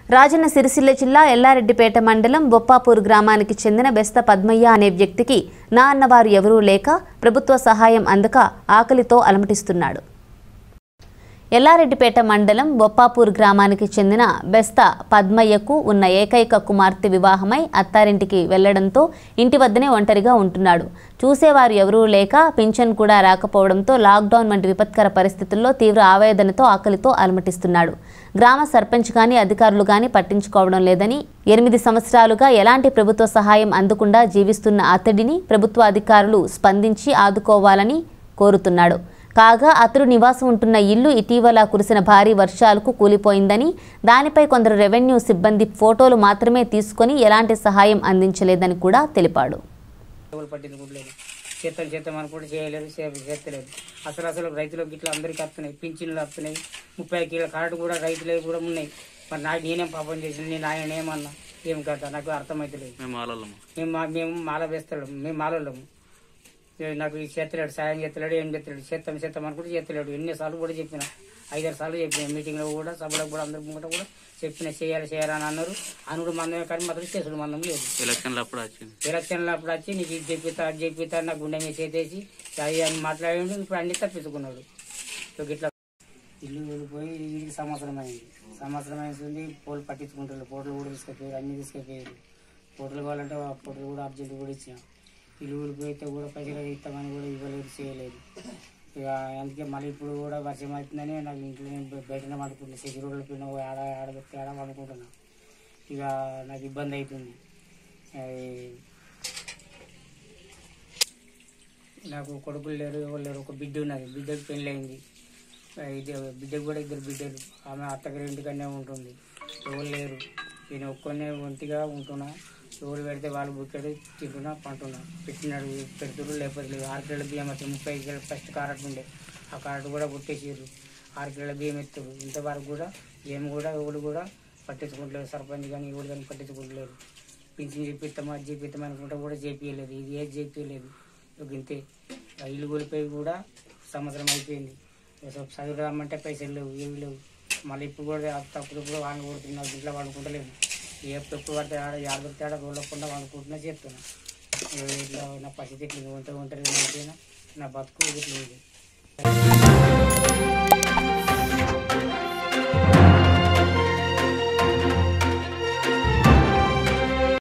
రాజన్న సిరిసిల్ల జిల్లా ఎల్లారెడ్డిపేట మండలం బొప్పాపూర్ గ్రామానికి చెందిన బెస్త పద్మయ్య అనే వ్యక్తికి నా అన్నవారు ఎవరూ లేక ప్రభుత్వ సహాయం అందక ఆకలితో అలమటిస్తున్నాడు ఎల్లారెడ్డిపేట మండలం బొప్పాపూర్ గ్రామానికి చెందిన బెస్త పద్మయ్యకు ఉన్న ఏకైక కుమార్తె వివాహమై అత్తారింటికి వెళ్లడంతో ఇంటి వద్దనే ఒంటరిగా ఉంటున్నాడు చూసేవారు ఎవరూ లేక పింఛన్ కూడా రాకపోవడంతో లాక్డౌన్ వంటి విపత్కర పరిస్థితుల్లో తీవ్ర ఆవేదనతో ఆకలితో అలమటిస్తున్నాడు గ్రామ సర్పంచ్ కానీ అధికారులు కానీ పట్టించుకోవడం లేదని ఎనిమిది సంవత్సరాలుగా ఎలాంటి ప్రభుత్వ సహాయం అందకుండా జీవిస్తున్న అతడిని ప్రభుత్వ అధికారులు స్పందించి ఆదుకోవాలని కోరుతున్నాడు కాగా అతడు నివాసం ఉంటున్న ఇల్లు ఇటీవల కురిసిన భారీ వర్షాలకు కూలిపోయిందని దానిపై కొందరు రెవెన్యూ సిబ్బంది ఫోటోలు మాత్రమే తీసుకొని ఎలాంటి సహాయం అందించలేదని కూడా తెలిపాడు ఎవరు పట్టించుకోవట్లేదు చేస్తాం చేస్తాం అనుకుంటే చేయలేదు చే- చేస్తలేదు అసలు అసలు రైతులకు ఇట్లా అందరికీ వస్తున్నాయి పింఛన్లు వస్తున్నాయి ముప్పై కిలో కార్డు కూడా రైతులకు కూడా ఉన్నాయి మరి నాకు నేనేం పాపం చేసిన నేను ఆయన ఏమన్నా ఏం కదా నాకు అర్థమవుతలేదు మేము ఆలల్లము మేము మా- మేము మాల వేస్తాడు మేము మాలళ్ళము ఏ నాకు ఈ చేస్తలేడు సాయం చేస్తలేడు ఏం చేస్తలేడు చేస్తాం చేస్తాం అనుకుంటే చేస్తలేడు ఎన్నిసార్లు కూడా చెప్పిన ఐదారు సార్లు చెప్పిన మీటింగ్లో కూడా సభలకు కూడా అందరి ముంగట కూడా చెప్పిన చేయాలి చేయాలని అన్నారు అనుడు మందమే కానీ మాత్రం చేసుడు మందం లేదు ఎలక్షన్లు అప్పుడు వచ్చింది ఎలక్షన్లు అప్పుడు వచ్చి నీకు ఇది చెప్పిస్తా అది చెప్పిస్తా నా గుండె మీద చేసేసి అది అని మాట్లాడి ఇప్పుడు అన్ని తప్పించుకున్నాడు ఇక ఇట్లా ఇల్లు వెళ్ళిపోయి ఇది సంవత్సరం అయింది సంవత్సరం అయింది పోలు పట్టించుకుంటారు పోటలు కూడా తీసుకుపోయారు అన్ని తీసుకుపోయారు పోటలు కావాలంటే ఆ పోటలు కూడా అర్జెంట్ కూడా ఇచ్చాం ఇల్లు ఊరిపోయితే కూడా పైసలు ఇస్తామని కూడా ఇవ్వలేదు చేయలేదు ఇక అందుకే మళ్ళీ ఇప్పుడు కూడా వర్షం అవుతుందని నాకు ఇంట్లో నేను బయ- బయటనే పడుకుంటున్నా సిటీ రోడ్ల పైన పోయి ఆడ ఆడబెట్టి ఆడ పడుకుంటున్నా ఇక నాకు ఇబ్బంది అవుతుంది అది నాకు కొడుకులు లేరు ఎవరు లేరు ఒక బిడ్డ ఉన్నది బిడ్డకు పెళ్ళి అయింది ఇది బిడ్డకు కూడా ఇద్దరు బిడ్డలు ఆమె అత్తగారి ఇంటికనే ఉంటుంది ఎవరు లేరు నేను ఒక్కనే ఒంటిగా ఉంటున్నా ఎవరు పెడితే వాళ్ళు బుక్కెడు తింటున్నా పంటున్నా పెట్టినాడు పెడుతురు లేకపోతే లేదు ఆరు కిలోల బియ్యం వచ్చి ముప్పై కిలో ఫస్ట్ కారట్ ఉండే ఆ కారట్ కూడా కొట్టేసారు ఆరు కిలోల బియ్యం ఎత్తురు ఇంతవరకు కూడా ఏం కూడా ఎవరు కూడా పట్టించుకుంటలేదు సర్పంచ్ కానీ ఎవరు కానీ పట్టించుకుంటలేదు పింఛన్ చేపిస్తామా అది చేపిస్తామా అనుకుంటే కూడా చేపియలేదు ఇది ఏది చేపియలేదు ఇక ఇంతే ఆ ఇల్లు కోల్పోయి కూడా సంవత్సరం అయిపోయింది అసలు చదువు రమ్మంటే పైసలు లేవు ఏమి లేవు మళ్ళీ ఇప్పుడు కూడా తప్పుడు కూడా వాంగ కొడుతున్నారు ఇంట్లో వండుకుంటలేము ఏ ఎప్పుడు పడితే ఆడ యాడ దొరికితే ఆడ రోలకుండా వండుకుంటున్నా చేస్తున్నా ఇక ఇట్లా నా పరిస్థితి ఇట్లా ఉంటే ఉంటుంది నా బతుకు ఇట్లా ఉంది